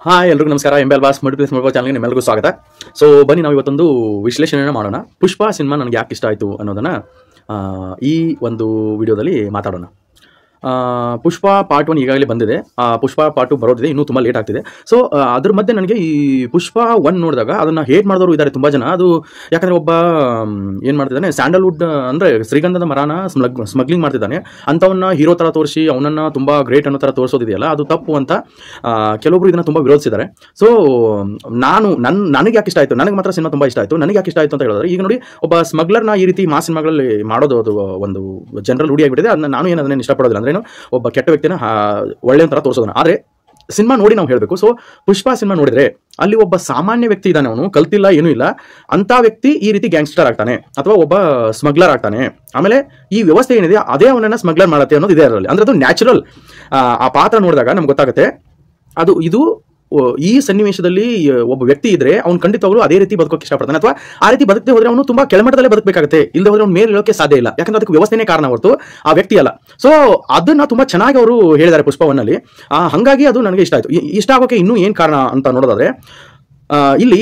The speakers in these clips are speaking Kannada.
ಹಾಯ್ ಎಲ್ರಿಗೂ ನಮಸ್ಕಾರ ಎಂ ಎಲ್ ಬಾಸ್ ಮಲ್ಟಿಪ್ಲೇಸ್ ಮಾಡ್ಕೋ ಚಾನಲ್ಗೆ ನಿಮ್ಮೆಲ್ಲರಿಗೂ ಸ್ವಾಗತ ಸೊ ಬನ್ನಿ ನಾವು ಇವತ್ತೊಂದು ವಿಶ್ಲೇಷಣೆಯನ್ನು ಮಾಡೋಣ ಪುಷ್ಪ ಸಿನಿಮಾ ನನಗೆ ಯಾಕೆ ಇಷ್ಟ ಆಯಿತು ಅನ್ನೋದನ್ನು ಆ, ಈ ಒಂದು ವಿಡಿಯೋದಲ್ಲಿ ಮಾತಾಡೋಣ ಆ, ಪುಷ್ಪ ಪಾರ್ಟ್ ಒನ್ ಈಗಾಗಲೇ ಬಂದಿದೆ ಆ, ಪುಷ್ಪ ಪಾರ್ಟ್ ಟು ಬರೋದಿದೆ ಇನ್ನೂ ತುಂಬ ಲೇಟ್ ಆಗ್ತಿದೆ ಸೊ ಅದ್ರ ಮಧ್ಯೆ ನನಗೆ ಈ ಪುಷ್ಪ ಒನ್ ನೋಡಿದಾಗ ಅದನ್ನು ಹೇಟ್ ಮಾಡಿದವರು ಇದ್ದಾರೆ ತುಂಬ ಜನ ಅದು ಯಾಕಂದರೆ ಒಬ್ಬ ಏನು ಮಾಡ್ತಿದ್ದಾನೆ ಸ್ಯಾಂಡಲ್ವುಡ್ ಅಂದರೆ ಶ್ರೀಗಂಧದ ಮರಾನ ಸ್ಮಗ್ ಸ್ಮಗ್ಲಿಂಗ್ ಮಾಡ್ತಿದ್ದಾನೆ ಅಂಥವನ್ನ ಹೀರೋ ಥರ ತೋರಿಸಿ ಅವನನ್ನು ತುಂಬ ಗ್ರೇಟ್ ಅನ್ನೋ ಥರ ತೋರಿಸೋದಿದೆಯಲ್ಲ ಅದು ತಪ್ಪು ಅಂತ ಆ, ಕೆಲವೊಬ್ರು ಇದನ್ನು ತುಂಬ ವಿರೋಧಿಸಿದ್ದಾರೆ ಸೊ ನಾನು ನನ್ನ ನನಗೆ ಯಾಕೆ ಇಷ್ಟ ಆಯಿತು ನನಗೆ ಮಾತ್ರ ಸಿನಿಮಾ ತುಂಬ ಇಷ್ಟ ಆಯಿತು ನನಗೆ ಯಾಕೆ ಇಷ್ಟ ಆಯಿತು ಅಂತ ಹೇಳಿದ್ರೆ ಈಗ ನೋಡಿ ಒಬ್ಬ ಸ್ಮಗ್ಲರ್ನ ಈ ರೀತಿ ಮಾ ಸಿನಿಮಾಗಳಲ್ಲಿ ಮಾಡೋದು ಅದು ಒಂದು ಜನರಲ್ ರೂಢಿಯಾಗಿಬಿಟ್ಟಿದೆ ಅದನ್ನ ನಾನು ಏನು ಅದನ್ನೇನು ಇಷ್ಟಪಡೋದಿಲ್ಲ ಅಂದ್ರೇನು ಒಬ್ಬ ಕೆಟ್ಟ ವ್ಯಕ್ತಿನ ಆ, ಒಳ್ಳೆ ಥರ ತೋರಿಸೋದನ್ನ ಆದರೆ ಸಿನಿಮಾ ನೋಡಿ ನಾವು ಹೇಳಬೇಕು ಸೊ ಪುಷ್ಪ ಸಿನಿಮಾ ನೋಡಿದ್ರೆ ಅಲ್ಲಿ ಒಬ್ಬ ಸಾಮಾನ್ಯ ವ್ಯಕ್ತಿ ಇದ್ದಾನೆ ಅವನು ಕಲ್ತಿಲ್ಲ ಏನೂ ಇಲ್ಲ ಅಂತ ವ್ಯಕ್ತಿ ಈ ರೀತಿ ಗ್ಯಾಂಗ್ಸ್ಟರ್ ಆಗ್ತಾನೆ ಅಥವಾ ಒಬ್ಬ ಸ್ಮಗ್ಲರ್ ಆಗ್ತಾನೆ ಆಮೇಲೆ ಈ ವ್ಯವಸ್ಥೆ ಏನಿದೆ ಅದೇ ಅವನನ್ನ ಸ್ಮಗ್ಲರ್ ಮಾಡತ್ತೆ ಅನ್ನೋದು ಇದೆ ಅದರಲ್ಲಿ ಅಂದ್ರೆ ಅದು ನ್ಯಾಚುರಲ್ ಆ ಪಾತ್ರ ನೋಡಿದಾಗ ನಮ್ಗೆ ಗೊತ್ತಾಗುತ್ತೆ ಅದು ಇದು ಓ, ಈ ಸನ್ನಿವೇಶದಲ್ಲಿ ಆ, ಒಬ್ಬ ವ್ಯಕ್ತಿ ಇದ್ರೆ ಅವ್ನು ಖಂಡಿತವಾಗ್ಲೂ ಅದೇ ರೀತಿ ಬದುಕೋಕೆ ಇಷ್ಟಪಡ್ತಾನೆ ಅಥವಾ ಆ ರೀತಿ ಬದುಕದೆ ಹೋದ್ರೆ ಅವನು ತುಂಬಾ ಕೆಳಮಟ್ಟದಲ್ಲೇ ಬದುಕಬೇಕಾಗುತ್ತೆ ಇಲ್ಲದೆ ಹೋದ್ರೆ ಅವ್ನು ಮೇಲೆ ಇಳೋಕೆ ಸಾಧ್ಯ ಇಲ್ಲ ಯಾಕಂದ್ರೆ ಅದಕ್ಕೆ ವ್ಯವಸ್ಥೆನೇ ಕಾರಣ ಹೊರತು ಆ ವ್ಯಕ್ತಿ ಅಲ್ಲ ಸೊ ಅದನ್ನ ತುಂಬಾ ಚೆನ್ನಾಗಿ ಅವರು ಹೇಳಿದ್ದಾರೆ ಪುಷ್ಪವನ್ನಲ್ಲಿ ಆ, ಹಂಗಾಗಿ ಅದು ನನಗೆ ಇಷ್ಟ ಆಯ್ತು ಇ- ಇಷ್ಟ ಆಗೋಕೆ ಇನ್ನೂ ಏನ್ ಕಾರಣ ಅಂತ ನೋಡೋದಾದ್ರೆ ಆ, ಇಲ್ಲಿ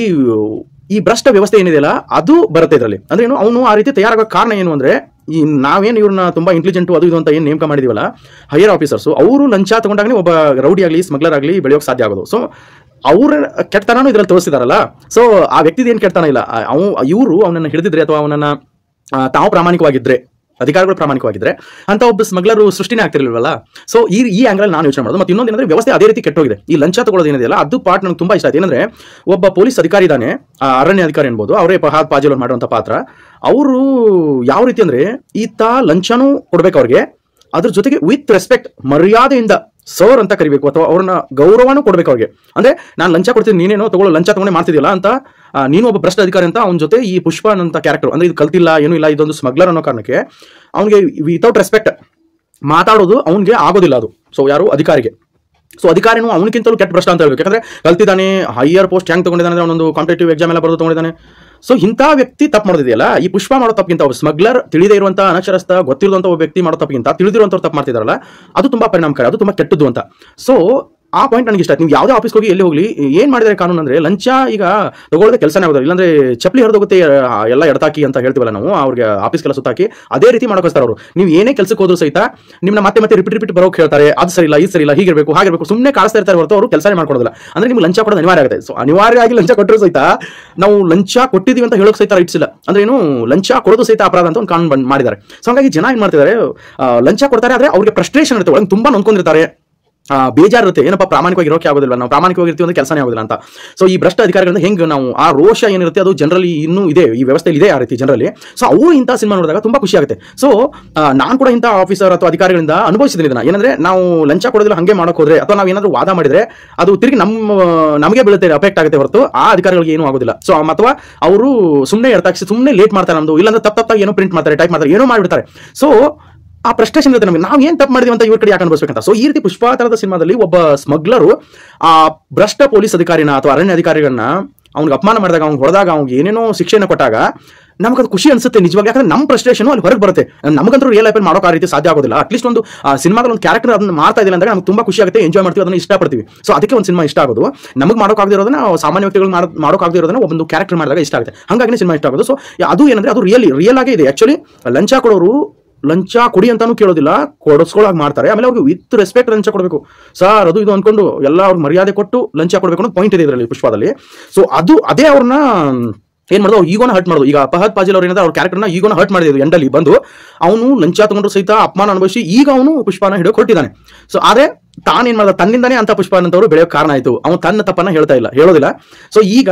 ಈ ಭ್ರಷ್ಟ ವ್ಯವಸ್ಥೆ ಏನಿದೆಯಲ್ಲ ಅದು ಬರುತ್ತೆ ಇದರಲ್ಲಿ ಅಂದ್ರೆ ಏನು ಅವನು ಆ ರೀತಿ ತಯಾರಾಗೋ ಕಾರಣ ಏನು ಅಂದ್ರೆ ಈ ನಾವೇನು ಇವ್ರನ್ನ ತುಂಬಾ ಇಂಟೆಲಿಜೆಂಟು ಅದು ಇದು ಅಂತ ಏನು ನೇಮಕ ಮಾಡಿದೀವಲ್ಲ ಹೈಯರ್ ಆಫೀಸರ್ಸು ಅವರು ಲಂಚ ತಗೊಂಡಾಗನೇ ಒಬ್ಬ ರೌಡಿ ಆಗಲಿ ಸ್ಮಗ್ಲರ್ ಆಗಲಿ ಬೆಳೆಯೋಕೆ ಸಾಧ್ಯ ಆಗೋದು ಸೊ ಅವ್ರ ಕೆಟ್ಟತನೂ ಇದ್ರಲ್ಲಿ ತೋರಿಸಿದಾರಲ್ಲ ಸೊ ಆ ವ್ಯಕ್ತಿದ ಏನು ಕೆಟ್ಟತನ ಇಲ್ಲ ಅವು ಇವರು ಅವನನ್ನ ಹಿಡಿದಿದ್ರೆ ಅಥವಾ ಅವನನ್ನ ಆ, ತಾವು ಪ್ರಾಮಾಣಿಕವಾಗಿದ್ರೆ ಅಧಿಕಾರಿಗಳು ಪ್ರಾಮಾಣಿಕವಾಗಿದ್ರೆ ಅಂತ ಒಬ್ಬ ಸ್ಮಗ್ಲರು ಸೃಷ್ಟಿನೇ ಆಗ್ತಿರ್ಲಿಲ್ವಲ್ಲ ಸೊ ಈ ಈ ಆಂಗಲ್ ನಾನು ಯೋಚನೆ ಮಾಡೋದು ಮತ್ತೆ ಇನ್ನೊಂದು ಏನಂದ್ರೆ ವ್ಯವಸ್ಥೆ ಅದೇ ರೀತಿ ಕೆಟ್ಟೋಗಿದೆ ಈ ಲಂಚ ತಗೊಳ್ಳೋದು ಏನಿದೆಯಲ್ಲ ಅದು ಪಾರ್ಟ್ ನನಗೆ ತುಂಬಾ ಇಷ್ಟ ಆಯ್ತು ಏನಂದ್ರೆ ಒಬ್ಬ ಪೊಲೀಸ್ ಅಧಿಕಾರಿ ಇದ್ದಾನೆ ಆ, ಅರಣ್ಯ ಅಧಿಕಾರಿ ಅನ್ಬೋದು ಅವರೇ ಫಹಾದ್ ಪಾಜಿಲ್ ಅವ್ರು ಮಾಡುವಂತ ಪಾತ್ರ ಅವರು ಯಾವ ರೀತಿ ಅಂದ್ರೆ ಈತ ಲಂಚನೂ ಕೊಡ್ಬೇಕು ಅವ್ರಿಗೆ ಅದ್ರ ಜೊತೆಗೆ ವಿತ್ ರೆಸ್ಪೆಕ್ಟ್ ಮರ್ಯಾದೆಯಿಂದ ಸರ್ ಅಂತ ಕರಿಬೇಕು ಅಥವಾ ಅವ್ರನ್ನ ಗೌರವನೂ ಕೊಡ್ಬೇಕು ಅವ್ರಿಗೆ ಅಂದ್ರೆ ನಾನು ಲಂಚ ಕೊಡ್ತೀನಿ ನೀನೇನೋ ತಗೊಳ್ಳೋ ಲಂಚ ತಗೊಂಡೆ ಮಾಡ್ತಿದ್ಯಲ್ಲ ಅಂತ ಆ, ನೀನು ಒಬ್ಬ ಭ್ರಷ್ಟ ಅಧಿಕಾರಿ ಅಂತ ಅವನ ಜೊತೆ ಈ ಪುಷ್ಪ ಅಂತ ಕ್ಯಾರೆಕ್ಟರ್ ಅಂದ್ರೆ ಇದು ಕಲ್ತಿಲ್ಲ ಏನೂ ಇಲ್ಲ ಇದೊಂದು ಸ್ಮಗ್ಲರ್ ಅನ್ನೋ ಕಾರಣಕ್ಕೆ ಅವನಿಗೆ ವಿತೌಟ್ ರೆಸ್ಪೆಕ್ಟ್ ಮಾತಾಡೋದು ಅವನಿಗೆ ಆಗೋದಿಲ್ಲ ಅದು ಸೊ ಯಾರು ಅಧಿಕಾರಿಗೆ ಸೊ ಅಧಿಕಾರಿನೂ ಅವನಿಗಿಂತಲೂ ಕೆಟ್ಟ ಭ್ರಷ್ಟ ಅಂತ ಹೇಳ್ಬೇಕು ಯಾಕಂದ್ರೆ ಕಲ್ತಿದ್ದಾನೆ ಹೈಯರ್ ಪೋಸ್ಟ್ ಹೆಂಗ್ ತಗೊಂಡಿದ್ದಾನೆ ಅಂದ್ರೆ ಅವನೊಂದು ಕಾಂಪಿಟೇಟಿವ್ ಎಕ್ಸಾಮ್ ಎಲ್ಲ ಬರೆದು ತಗೊಂಡಿದ್ದಾನೆ ಸೊ ಇಂಥ ವ್ಯಕ್ತಿ ತಪ್ಪು ಮಾಡೋದಿದೆಯಲ್ಲ ಈ ಪುಷ್ಪ ಮಾಡೋ ತಪ್ಪಿಗಿಂತ ಒಬ್ಬ ಸ್ಮಗ್ಲರ್ ತಿಳಿದೇ ಇರುವಂತ ಅನಕ್ಷರಸ್ಥ ಗೊತ್ತಿರುವಂತ ಒಬ್ಬ ವ್ಯಕ್ತಿ ಮಾಡೋ ತಪ್ಪಿಗಿಂತ ತಿಳಿದಿರುವಂತವ್ರು ತಪ್ಪು ಮಾಡ್ತಿದಾರಲ್ಲ ಅದು ತುಂಬಾ ಪರಿಣಾಮಕಾರಿ ಅದು ತುಂಬಾ ಕೆಟ್ಟದ್ದು ಅಂತ ಸೊ ಆ ಪಾಯಿಂಟ್ ನನಗೆ ಇಷ್ಟ ಆಯ್ತು ನೀವು ಯಾವುದೇ ಆಫೀಸ್ಗೆ ಹೋಗಿ ಎಲ್ಲಿ ಹೋಗ್ಲಿ ಏನ್ ಮಾಡಿದರೆ ಕಾನೂನು ಅಂದ್ರೆ ಲಂಚ ಈಗ ತಗೊಳ್ಳೋದೇ ಕೆಲಸನೇ ಆಗೋದಿಲ್ಲ ಇಲ್ಲಾಂದ್ರೆ ಚಪ್ಪಲಿ ಹರಿದೋಗುತ್ತೆ ಆ, ಎಲ್ಲ ಎಡತಾಕಿ ಅಂತ ಹೇಳ್ತೀವಲ್ಲ ನಾವು ಅವ್ರಿಗೆ ಆಫೀಸ್ಗೆಲ್ಲ ಸುತ್ತಾಕಿ ಅದೇ ರೀತಿ ಮಾಡೋಕೋಸ್ತಾರ ಅವರು ನೀವು ಏನೇ ಕೆಲಸಕ್ಕೆ ಹೋದ್ರು ಸಹಿತ ನಿಮ್ಮನ್ನ ಮತ್ತೆ ಮತ್ತೆ ರಿಪೀಟ್ ರಿಪೀಟ್ ಬರೋಕೆ ಹೇಳ್ತಾರೆ ಅದು ಸರಿ ಇಲ್ಲ ಇದು ಸರಿ ಇಲ್ಲ ಹೀಗಿರಬೇಕು ಹಾಗಿರಬೇಕು ಸುಮ್ಮನೆ ಕಾಣಿಸ್ತಾ ಇರ್ತಾರೆ ಹೊರತು ಅವರು ಕೆಲಸನೇ ಮಾಡ್ಕೊಡೋದಿಲ್ಲ ಅಂದ್ರೆ ನಿಮ್ಗೆ ಲಂಚ ಕೊಡೋದು ಅನಿವಾರ್ಯ ಆಗುತ್ತೆ ಸೊ ಅನಿವಾರ್ಯವಾಗಿ ಲಂಚ ಕೊಟ್ಟರು ಸಹಿತ ನಾವು ಲಂಚ ಕೊಟ್ಟಿದೀವಿ ಅಂತ ಹೇಳೋಕೆ ಸಹಿತ ರೈಟ್ಸ್ ಇಲ್ಲ ಅಂದ್ರೆ ಏನು ಲಂಚ ಕೊಡೋದು ಸಹಿತ ಅಪರಾಧ ಅಂತ ಒಂದು ಕಾನೂನು ಬಂದ್ ಮಾಡಿದ್ದಾರೆ ಸೊ ಹಾಗಾಗಿ ಜನ ಏನ್ ಮಾಡ್ತಿದ್ದಾರೆ ಆ, ಲಂಚ ಕೊಡ್ತಾರೆ ಆದ್ರೆ ಅವ್ರಿಗೆ ಫ್ರಸ್ಟ್ರೇಷನ್ ಇರುತ್ತೆ ಒಳಗೆ ತುಂಬಾ ನೊಂದ್ಕೊಂಡಿರ್ತಾರೆ ಆ, ಬೇಜಾರಿರುತ್ತೆ ಏನಪ್ಪ ಪ್ರಾಮಾಣಿಕವಾಗಿ ಇರೋಕೆ ಆಗೋದಿಲ್ಲ ನಾವು ಪ್ರಾಮಾಣಿಕವಾಗಿರ್ತೀವಿ ಅಂದ್ರೆ ಕೆಲಸನೇ ಆಗೋದಿಲ್ಲ ಅಂತ ಸೊ ಈ ಭ್ರಷ್ಟ ಅಧಿಕಾರಿಗಳಿಂದ ಹೆಂಗೆ ನಾವು ಆ ರೋಷ ಏನಿರುತ್ತೆ ಅದು ಜನರಲಿ ಇನ್ನೂ ಇದೆ ಈ ವ್ಯವಸ್ಥೆಯಲ್ಲಿ ಇದೆ ಆ ರೀತಿ ಜನರಲಿ ಸೊ ಅವರು ಇಂಥ ಸಿನಿಮಾ ನೋಡಿದಾಗ ತುಂಬಾ ಖುಷಿ ಆಗುತ್ತೆ ಸೊ ನಾನು ಕೂಡ ಇಂಥ ಆಫೀಸರ್ ಅಥವಾ ಅಧಿಕಾರಿಗಳಿಂದ ಅನುಭವಿಸಿದ್ದೀನಿ ಇದನ್ನ ಏನಂದ್ರೆ ನಾವು ಲಂಚ ಕೊಡೋದಿಲ್ಲ ಹಂಗೆ ಮಾಡೋಕೆ ಹೋದ್ರೆ ಅಥವಾ ನಾವು ಏನಾದ್ರು ವಾದ ಮಾಡಿದ್ರೆ ಅದು ತಿರುಗಿ ನಮ್ಮ ನಮಗೆ ಬೀಳುತ್ತೆ ಅಫೆಕ್ಟ್ ಆಗುತ್ತೆ ಹೊರತು ಆ ಅಧಿಕಾರಿಗಳಿಗೆ ಏನೂ ಆಗೋದಿಲ್ಲ ಸೊ ಅಥವಾ ಅವರು ಸುಮ್ಮನೆ ಎಡ್ತಾಕ್ಸಿ ಸುಮ್ಮನೆ ಲೇಟ್ ಮಾಡ್ತಾರೆ ನಮ್ದು ಇಲ್ಲಾಂದ್ರೆ ತಪ್ಪ ತಪ್ಪಾಗಿ ಏನೋ ಪ್ರಿಂಟ್ ಮಾಡ್ತಾರೆ ಟೈಪ್ ಮಾಡ್ತಾರೆ ಏನೋ ಮಾಡಿಬಿಡ್ತಾರೆ ಸೊ ಆ ಫ್ರಸ್ಟ್ರೇಷನ್ ಇರುತ್ತೆ ನಮಗೆ ನಾವು ಏನ್ ತಪ್ಪು ಮಾಡಿದ್ವಿ ಅಂತ ಇವ್ರ ಕಡೆ ಯಾಕೆ ಅನ್ಭವಿಸ್ಬೇಕಂತ ಸೊ ಈ ರೀತಿ ಪುಷ್ಪ ತರದ ಸಿನಿಮಾದಲ್ಲಿ ಒಬ್ಬ ಸ್ಮಗ್ಲರು ಆ ಭ್ರಷ್ಟ ಪೊಲೀಸ್ ಅಧಿಕಾರಿನ ಅಥವಾ ಅರಣ್ಯ ಅಧಿಕಾರಿಗಳನ್ನ ಅವ್ನಿಗೆ ಅಪಮಾನ ಮಾಡಿದಾಗ ಅವ್ನಿಗೆ ಹೊಡೆದಾಗ ಅವ್ನಿಗೆ ಏನೇನೋ ಶಿಕ್ಷೆಯನ್ನು ಕೊಟ್ಟಾಗ ನಮ್ಗೆ ಅದು ಖುಷಿ ಅನ್ಸುತ್ತೆ ನಿಜವಾಗಿ ಯಾಕಂದ್ರೆ ನಮ್ಮ ಫ್ರಸ್ಟ್ರೇಷನ್ ಅಲ್ಲಿ ಹೊರಗೆ ಬರುತ್ತೆ ನಮಗಂತೂ ರಿಯಲ್ ಲೈಫಲ್ಲಿ ಮಾಡೋಕೆ ಆ ರೀತಿ ಸಾಧ್ಯ ಆಗೋದಿಲ್ಲ ಅಟ್ಲೀಸ್ಟ್ ಒಂದು ಸಿನಿಮಾದಲ್ಲಿ ಒಂದು ಕ್ಯಾರೆಕ್ಟರ್ ಅದನ್ನ ಮಾಡ್ತಾ ಇದ್ದಿಲ್ಲ ಅಂದ್ರೆ ನಮ್ಗೆ ತುಂಬಾ ಖುಷಿ ಆಗುತ್ತೆ ಎಂಜಾಯ್ ಮಾಡ್ತೀವಿ ಅದನ್ನ ಇಷ್ಟಪಡ್ತೀವಿ ಸೊ ಅದಕ್ಕೆ ಒಂದು ಸಿನಿಮಾ ಇಷ್ಟ ಆಗೋದು ನಮಗೆ ಮಾಡೋಕ್ಕಾಗದಿರೋದನ್ನ ಸಾಮಾನ್ಯ ವ್ಯಕ್ತಿಗಳು ಮಾಡೋಕ್ಕಾಗದಿರೋದನ್ನ ಒಂದು ಕ್ಯಾರೆಕ್ಟರ್ ಮಾಡಿದಾಗ ಇಷ್ಟ ಆಗುತ್ತೆ ಹಾಗಾಗಿ ಸಿನಿಮಾ ಇಷ್ಟ ಆಗೋದು ಸೊ ಅದು ಏನಂದ್ರೆ ಅದು ರಿಯಲಿ ರಿಯಲ್ ಆಗೇ ಇದೆ ಆಕ್ಚುಲಿ ಲಂಚ ಕೊಡೋರು ಲಂಚ ಕೊಡಿ ಅಂತಾನು ಕೇಳೋದಿಲ್ಲ ಕೊಡಿಸ್ಕೊಳಕ್ ಮಾಡ್ತಾರೆ ಆಮೇಲೆ ಅವ್ರಿಗೆ ವಿತ್ ರೆಸ್ಪೆಕ್ಟ್ ಲಂಚ ಕೊಡಬೇಕು ಸರ್ ಅದು ಇದು ಅನ್ಕೊಂಡು ಎಲ್ಲ ಅವ್ರಿಗೆ ಮರ್ಯಾದೆ ಕೊಟ್ಟು ಲಂಚ ಕೊಡಬೇಕು ಅನ್ನೋ ಪಾಯಿಂಟ್ ಇದೆ ಇದರಲ್ಲಿ ಪುಷ್ಪದಲ್ಲಿ ಸೊ ಅದು ಅದೇ ಅವ್ರನ್ನ ಏನ್ ಮಾಡೋದು ಅವ್ರು ಈಗೋನ ಹರ್ಟ್ ಮಾಡೋದು ಈಗ ಫಹದ್ ಪಾಜಿಲ್ ಅವ್ರು ಏನಾದ್ರೆ ಅವ್ರ ಕ್ಯಾರೆಕ್ಟರ್ನ ಈಗೋನ ಹರ್ಟ್ ಮಾಡಿದ್ರು ಎಂಡಲ್ಲಿ ಬಂದು ಅವನು ಲಂಚ ತಗೊಂಡ್ರು ಸಹಿತ ಅಪಮಾನ ಅನುಭವಿಸಿ ಈಗ ಅವನು ಪುಷ್ಪನ ಹಿಡಿಯೋಕೆ ಹೊರಟಿದ್ದಾನೆ ಸೊ ಆದ್ರೆ ತಾನೇನ್ ಮಾಡ್ದ ತನ್ನಿಂದಾನೇ ಅಂತ ಪುಷ್ಪ ಅಂತವ್ರು ಬೆಳೆಯೋಕೆ ಕಾರಣ ಆಯ್ತು ಅವನು ತನ್ನ ತಪ್ಪನ್ನ ಹೇಳ್ತಾ ಇಲ್ಲ ಹೇಳೋದಿಲ್ಲ ಸೊ ಈಗ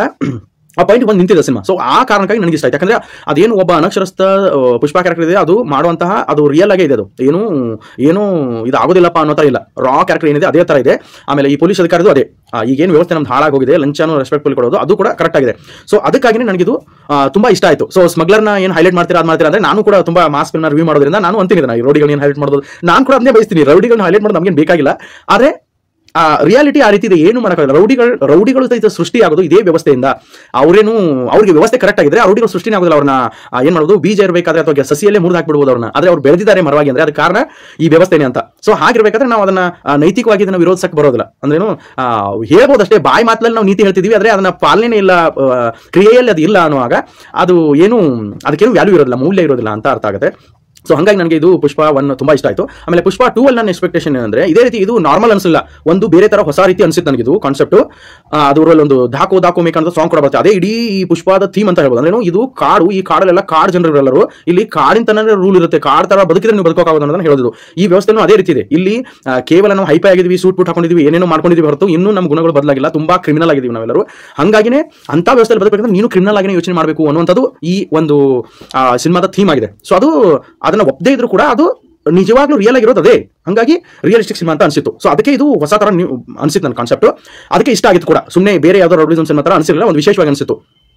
ಆ ಪಾಯಿಂಟ್ ಬಂದು ನಿಂತಿದೆ ಸಿನಿಮಾ ಸೊ ಆ ಕಾರಣಕ್ಕಾಗಿ ನನಗೆ ಇಷ್ಟ ಆಯ್ತು ಯಾಕಂದ್ರೆ ಅದೇನು ಒಬ್ಬ ಅನಕ್ಷರಸ್ಥ ಆ, ಪುಷ್ಪ ಕ್ಯಾರೆಕ್ಟರ್ ಇದೆ ಅದು ಮಾಡುವಂತಹ ಅದು ರಿಯಲ್ ಆಗೇ ಇದೆ ಅದು ಏನು ಏನು ಇದು ಆಗೋದಿಲ್ಲಪ್ಪ ಅನ್ನೋ ಥರ ಇಲ್ಲ ರಾ ಕ್ಯಾರೆಕ್ಟರ್ ಏನಿದೆ ಅದೇ ತರ ಇದೆ ಆಮೇಲೆ ಈ ಪೊಲೀಸ್ ಅಧಿಕಾರಿದು ಅದೇ ಆ, ಈಗೇನು ವ್ಯವಸ್ಥೆ ನಮ್ದು ಹಾಳಾಗೋಗಿದೆ ಲಂಚನು ರೆಸ್ಪೆಕ್ಟ್ಫುಲ್ ಕೊಡೋದು ಅದು ಕೂಡ ಕರೆಕ್ಟ್ ಆಗಿದೆ ಸೊ ಅದಕ್ಕಾಗಿ ನನಗಿದು ಆ, ತುಂಬಾ ಇಷ್ಟ ಆಯ್ತು ಸೊ ಸ್ಮಗ್ಲರ್ನ ಏನು ಹೈಲೈಟ್ ಮಾಡ್ತೀರಾ ಅದು ಮಾಡ್ತೀರಾ ಅಂದ್ರೆ ನಾನು ಕೂಡ ತುಂಬಾ ಮಾಸ್ ಫಿಲ್ಮ್ ರಿವ್ಯೂ ಮಾಡೋದ್ರಿಂದ ನಾನು ಅಂತೀನಿ ಇದನ್ನ ಈ ರೌಡಿಗಳನ್ನ ಹೈಲೈಟ್ ಮಾಡೋದು ನಾನು ಕೂಡ ಅದನ್ನೇ ಬಯಸ್ತೀನಿ ರೌಡಿಗಳನ್ನ ಹೈಲೈಟ್ ಮಾಡೋದು ನಮ್ಗೇನು ಬೇಕಾಗಿಲ್ಲ ಆದ್ರೆ ರಿಯಾಲಿಟಿ ಆ ರೀತಿ ಇದೆ ಏನು ಮಾಡೋಕ್ಕಾಗಲ್ಲ ರೌಡಿಗಳು ರೌಡಿಗಳು ಸಹಿತ ಸೃಷ್ಟಿ ಆಗೋದು ಇದೇ ವ್ಯವಸ್ಥೆಯಿಂದ ಅವರೇನು ಅವ್ರಿಗೆ ವ್ಯವಸ್ಥೆ ಕರೆಕ್ಟ್ ಆಗಿದ್ರೆ ಆ ರೌಡಿಗಳು ಸೃಷ್ಟಿ ಆಗೋದಿಲ್ಲ ಅವ್ರನ್ನ ಆ, ಏನ್ ಮಾಡೋದು ಬೀಜ ಇರಬೇಕಾದ್ರೆ ಅಥವಾ ಸಸಿಯಲ್ಲೇ ಮುರಿದು ಹಾಕ್ಬಿಡ್ಬೋದು ಅವ್ರನ್ನ ಆದ್ರೆ ಅವ್ರು ಬೆಳೆದಿದ್ದಾರೆ ಮರವಾಗಿ ಅಂದ್ರೆ ಅದಕ್ಕೆ ಕಾರಣ ಈ ವ್ಯವಸ್ಥೆನೇ ಅಂತ ಸೊ ಹಾಗಿರ್ಬೇಕಾದ್ರೆ ನಾವು ಅದನ್ನ ಆ, ನೈತಿಕವಾಗಿ ಇದನ್ನ ವಿರೋಧಿಸಕ್ಕೆ ಬರೋದಿಲ್ಲ ಅಂದ್ರೇನು ಆ, ಹೇಳ್ಬೋದಷ್ಟೇ ಬಾಯಿ ಮಾತಲ್ಲಿ ನಾವು ನೀತಿ ಹೇಳ್ತಿದ್ವಿ ಆದ್ರೆ ಅದನ್ನ ಪಾಲನೆ ಇಲ್ಲ ಆ, ಕ್ರಿಯೆಯಲ್ಲಿ ಅದು ಇಲ್ಲ ಅನ್ನುವಾಗ ಅದು ಏನು ಅದಕ್ಕೇನು ವ್ಯಾಲ್ಯೂ ಇರೋದಿಲ್ಲ ಮೂಲ್ಯ ಇರೋದಿಲ್ಲ ಅಂತ ಅರ್ಥ ಆಗುತ್ತೆ ಸೊ ಹಂಗಾಗಿ ನನಗೆ ಇದು ಪುಷ್ಪ ಒನ್ ತುಂಬಾ ಇಷ್ಟ ಆಯ್ತು ಆಮೇಲೆ ಪುಷ್ಪ ಟೂ ಅಲ್ಲಿ ನನ್ನ ಎಕ್ಸ್ಪೆಕ್ಟೇಷನ್ ಏನಂದ್ರೆ ಇದೇ ರೀತಿ ಇದು ನಾರ್ಮಲ್ ಅನ್ಸಿಲ್ಲ ಒಂದು ಬೇರೆ ತರ ಹೊಸ ರೀತಿ ಅನ್ಸಿತ್ತು ನನಗೆ ಇದು ಕಾನ್ಸೆಪ್ಟ್ ಅದರಲ್ಲಿ ಒಂದು ಧಾಕೋ ಧಾಕೋ ಮೇಕ್ ಅಂತ ಸಾಂಗ್ ಕೂಡ ಬರುತ್ತೆ ಅದೇ ಇಡೀ ಈ ಪುಷ್ಪದ ಥೀಮ್ ಅಂತ ಹೇಳ್ಬೋದು ಅಂದ್ರೆ ಇದು ಕಾಡು ಈ ಕಾಡಲ್ಲೆಲ್ಲ ಕಾಡು ಜನರೆಲ್ಲರೂ ಇಲ್ಲಿ ಕಾಡಿನ ತನಕ ರೂಲ್ ಇರುತ್ತೆ ಕಾಡ್ ತರ ಬದುಕಿದ್ರೆ ನೀವು ಬದುಕೋಕಾಗೋದು ಅನ್ನೋದನ್ನ ಹೇಳೋದು ಈ ವ್ಯವಸ್ಥೆನೂ ಅದೇ ರೀತಿ ಇದೆ ಇಲ್ಲಿ ಆ, ಕೇವಲ ನಾವು ಹೈಪೈ ಆಗಿದ್ವಿ ಸೂಟ್ ಬೂಟ್ ಹಾಕೊಂಡಿದ್ವಿ ಏನೇನೋ ಮಾಡ್ಕೊಂಡಿದ್ವಿ ಹೊರತು ಇನ್ನೂ ನಮ್ಮ ಗುಣಗಳು ಬದಲಾಗಿಲ್ಲ ತುಂಬಾ ಕ್ರಿಮಿನಲ್ ಆಗಿದ್ದೀವಿ ನಾವೆಲ್ಲರೂ ಹಂಗಾಗಿನೇ ಅಂತ ವ್ಯವಸ್ಥೆಯಲ್ಲಿ ಬದಕಬೇಕಂದ್ರೆ ನೀನು ಕ್ರಿಮಿನಲ್ ಆಗಿನೇ ಯೋಚನೆ ಮಾಡಬೇಕು ಅನ್ನುವಂಥದ್ದು ಈ ಒಂದು ಸಿನಿಮಾದ ಥೀಮ್ ಆಗಿದೆ ಸೊ ಅದು ಅದನ್ನ ಒಪ್ಪದೇ ಇದ್ರು ಕೂಡ ಅದು ನಿಜವಾಗ್ಲೂ ರಿಯಲ್ ಆಗಿರೋದು ಅದೇ ಹಂಗಾಗಿ ರಿಯಲಿಸ್ಟಿಕ್ ಸಿನಿಮಾ ಅಂತ ಅನ್ಸಿತ್ತು ಸೊ ಅದಕ್ಕೆ ಇದು ಹೊಸ ತರ ನೀವು ಅನ್ಸಿತ್ತು ನನ್ನ ಕಾನ್ಸೆಪ್ಟ್ ಅದಕ್ಕೆ ಇಷ್ಟ ಆಗಿತ್ತು ಕೂಡ ಸುಮ್ಮನೆ ಬೇರೆ ಯಾವ್ದೋ ರೌಡಿಸಮ್ ಸಿನಿಮಾ ತರ ಅನ್ಸಿರಲಿಲ್ಲ ಒಂದು ವಿಶೇಷವಾಗಿ ಅನ್ಸಿತ್ತು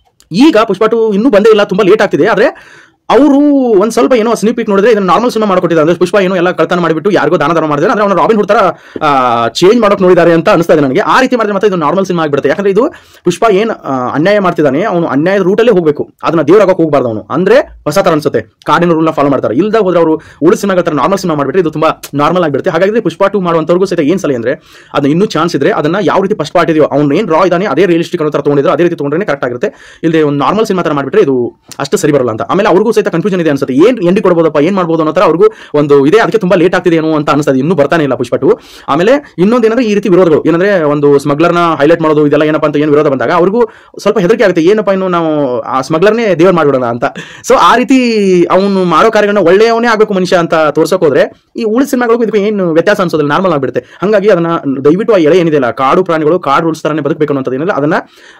ಈಗ ಪುಷ್ಪ ಟು ಇನ್ನೂ ಬಂದೇ ಇಲ್ಲ ತುಂಬಾ ಲೇಟ್ ಆಗ್ತಿದೆ ಆದ್ರೆ ಅವರು ಒಂದ್ ಸ್ವಲ್ಪ ಏನೋ ಸ್ನೀಪ್ ಪೀಕ್ ನೋಡಿದ್ರೆ ಇದನ್ನ ನಾರ್ಮಲ್ ಸಿನಿಮಾ ಮಾಡ್ಕೊಟ್ಟಿದ್ದಾರೆ ಅಂದ್ರೆ ಪುಷ್ಪ ಏನೋ ಎಲ್ಲ ಕಳ್ತನ ಮಾಡಿಬಿಟ್ಟು ಯಾರಿಗೋ ದಾನ ದಾನ ಮಾಡಿದ್ರೆ ಅಂದ್ರೆ ಅವನು ರಾಬಿನ್ ಹುಡ್ ತರ ಚೇಂಜ್ ಮಾಡೋಕೆ ನೋಡಿದ್ದಾರೆ ಅಂತ ಅನಿಸ್ತಾ ಇದೆ ನನಗೆ ಆ ರೀತಿ ಮಾಡಿದ್ರೆ ಮತ್ತೆ ಇದು ನಾರ್ಮಲ್ ಸಿನಿಮಾ ಆಗಿಬಿಡುತ್ತೆ ಯಾಕಂದ್ರೆ ಇದು ಪುಷ್ಪ ಏನ್ ಆ, ಅನ್ಯಾಯ ಮಾಡ್ತಿದ್ದಾನೆ ಅವನು ಅನ್ಯಾಯದ ರೂಟಲ್ಲೇ ಹೋಗ್ಬೇಕು ಅದನ್ನ ದೇವರಾಗಕ್ಕೆ ಹೋಗ್ಬಾರ್ದು ಅವನು ಅಂದ್ರೆ ಹೊಸ ತರ ಅನ್ಸುತ್ತೆ ಕಾಡಿನ ರೂಲ್ನ ಫಾಲೋ ಮಾಡ್ತಾರೆ ಇಲ್ದ ಹೋದ್ರೆ ಅವರು ಉಳಿದ ಸಿನಿಮಾಗಳ ತರ ನಾರ್ಮಲ್ ಸಿನಿಮಾ ಮಾಡಿಬಿಟ್ರೆ ಇದು ತುಂಬಾ ನಾರ್ಮಲ್ ಆಗಿಬಿಡುತ್ತೆ ಹಾಗಾಗಿ ಪುಷ್ಪ ಟು ಮಾಡುವಂತವ್ರಿಗೂ ಸಹಿತ ಏನ್ ಸಲ ಅಂದ್ರೆ ಅದನ್ನ ಇನ್ನೂ ಚಾನ್ಸ್ ಇದ್ರೆ ಅದನ್ನ ಯಾವ ರೀತಿ ಫಸ್ಟ್ ಪಾರ್ಟ್ ಇದೆಯೋ ಅವ್ನು ಏನ್ ರಾ ಇದ್ದಾನೆ ಅದೇ ರಿಯಲಿಸ್ಟಿಕ್ ಅನ್ನೋ ತರ ತಗೊಂಡಿದ್ರೆ ಅದೇ ರೀತಿ ತಗೊಂಡ್ರೆ ಕರೆಕ್ಟ್ ಆಗಿರುತ್ತೆ ಇಲ್ಲಿ ಒಂದು ನಾರ್ಮಲ್ ಸಿನಿಮಾ ತರ ಮಾಡಿಬಿಟ್ರೆ ಇದು ಅಷ್ಟು ಸರಿ ಬರಲ್ಲ ಅಂತ ಆಮೇಲೆ ಅವ್ರಿಗೂ ಸಹಿತ ಕನ್ಫ್ಯೂಷನ್ ಇದೆ ಅನ್ಸುತ್ತೆ ಏನ್ ಎಂಡಿ ಕೊಡ್ಬೋದಪ್ಪ ಏನ್ ಮಾಡ್ಬೋದು ಅನ್ನೋ ತರ ಅವ್ರಿಗೂ ಒಂದು ಇದೆ ಅದಕ್ಕೆ ತುಂಬಾ ಲೇಟ್ ಆಗ್ತಿದೆ ಏನೋ ಅಂತ ಅನಿಸ್ತದೆ ಇನ್ನೂ ಬರ್ತಾನೆ ಇಲ್ಲ ಪುಷ್ಪ ಟು ಆಮೇಲೆ ಇನ್ನೊಂದು ಏನಂದ್ರೆ ಈ ರೀತಿ ವಿರೋಧಗಳು ಏನಂದ್ರೆ ಒಂದು ಸ್ಮಗ್ಲರ್ನ ಹೈಲೈಟ್ ಮಾಡೋದು ಇದೆಲ್ಲ ಏನಪ್ಪಾ ಅಂತ ಏನು ವಿರೋಧ ಬಂದಾಗ ಅವ್ರಿಗೂ ಸ್ವಲ್ಪ ಹೆದರಿಕೆ ಆಗುತ್ತೆ ಏನಪ್ಪಾ ಇನ್ನು ನಾವು ಆ ಸ್ಮಗ್ಲರ್ನೇ ದೇವ್ರು ಮಾಡ್ಬಿಡೋಣ ಅಂತ ಸೊ ಆ ರೀತಿ ಅವನು ಮಾಡೋ ಕಾರ್ಯಗಳನ್ನ ಒಳ್ಳೆಯವನೇ ಆಗಬೇಕು ಮನುಷ್ಯ ಅಂತ ತೋರ್ಸಕ್ ಹೋದ್ರೆ ಈ ಉಳಿದ ಸಿನಿಮಾಗಳಿಗೂ ಇದಕ್ಕೆ ಏನು ವ್ಯತ್ಯಾಸ ಅನ್ಸೋದಿಲ್ಲ ನಾರ್ಮಲ್ ಆಗ್ಬಿಡುತ್ತೆ ಹಾಗಾಗಿ ಅದನ್ನ ದಯವಿಟ್ಟು ಆ ಎಳೆ ಏನಿದೆಯಲ್ಲ ಕಾಡು ಪ್ರಾಣಿಗಳು ಕಾಡು ರೂಲ್ಸ್ ತರನೇ ಬದುಕಬೇಕು ಅನ್ನೋದು ಏನಿಲ್ಲ ಅದನ್ನ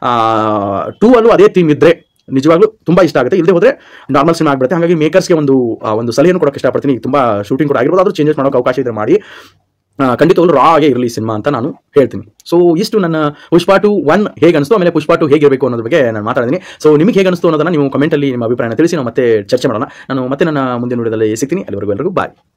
ಟೂ ಅಲ್ಲೂ ಅದೇ ಥೀಮ್ ಇದ್ರೆ ನಿಜವಾಗ್ಲೂ ತುಂಬಾ ಇಷ್ಟ ಆಗುತ್ತೆ ಇಲ್ಲದೆ ಹೋದ್ರೆ ನಾರ್ಮಲ್ ಸಿನಿಮಾ ಆಗ್ಬಿಡುತ್ತೆ ಹಾಗಾಗಿ ಮೇಕರ್ಸ್ಗೆ ಒಂದು ಆ, ಒಂದು ಸಲಹೆಯನ್ನು ಕೊಡೋಕೆ ಇಷ್ಟಪಡ್ತೀನಿ ಈಗ ತುಂಬಾ ಶೂಟಿಂಗ್ ಕೂಡ ಆಗಿರ್ಬೋದು ಆದ್ರೂ ಚೇಂಜಸ್ ಮಾಡೋಕೆ ಅವಕಾಶ ಇದ್ರೆ ಮಾಡಿ ಆ, ಖಂಡಿತವಾಗ್ಲೂ ರಾ ಆಗೇ ಇರಲಿ ಸಿನಿಮಾ ಅಂತ ನಾನು ಹೇಳ್ತೀನಿ ಸೊ ಇಷ್ಟು ನನ್ನ ಪುಷ್ಪ ಟು ಒನ್ ಹೇಗೆ ಅನಿಸ್ತು ಆಮೇಲೆ ಪುಷ್ಪ ಟು ಹೇಗಿರಬೇಕು ಅನ್ನೋದ್ರ ಬಗ್ಗೆ ನಾನು ಮಾತಾಡ್ತೀನಿ ಸೊ ನಿಮಗೆ ಹೇಗೆ ಅನಿಸ್ತು ಅನ್ನೋದನ್ನ ನೀವು ಕಮೆಂಟಲ್ಲಿ ನಿಮ್ಮ ಅಭಿಪ್ರಾಯನ ತಿಳಿಸಿ ನಾವು ಮತ್ತೆ ಚರ್ಚೆ ಮಾಡೋಣ ನಾನು ಮತ್ತೆ ನನ್ನ ಮುಂದಿನ ವಿಡಿಯೋದಲ್ಲಿ ಸಿಗ್ತೀನಿ ಅಲ್ಲಿವರೆಗೂ ಎಲ್ಲರಿಗೂ ಬಾಯ್